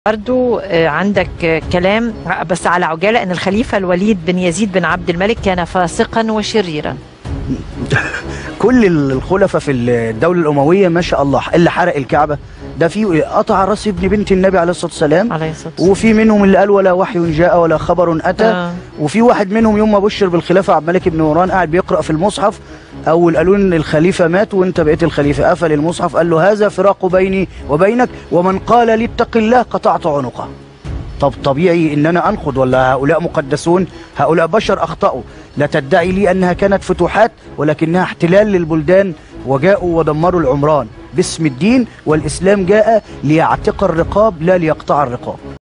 برضو آه، عندك آه، كلام بس على عجالة أن الخليفة الوليد بن يزيد بن عبد الملك كان فاسقا وشريرا كل الخلفاء في الدولة الأموية ما شاء الله اللي حرق الكعبة ده في قطع راس ابن بنت النبي عليه الصلاة والسلام عليه الصلاة والسلام وفي منهم اللي قال ولا وحي جاء ولا خبر أتى آه. وفي واحد منهم يوم ما بشر بالخلافة عبد الملك بن مروان قاعد بيقرأ في المصحف أول قالوا إن الخليفة مات وأنت بقيت الخليفة قفل المصحف قال له هذا فراق بيني وبينك ومن قال لي اتق الله قطعت عنقه طب طبيعي ان انا انخض ولا هؤلاء مقدسون هؤلاء بشر اخطاوا لا تدعي لي انها كانت فتوحات ولكنها احتلال للبلدان وجاءوا ودمروا العمران باسم الدين والاسلام جاء ليعتق الرقاب لا ليقطع الرقاب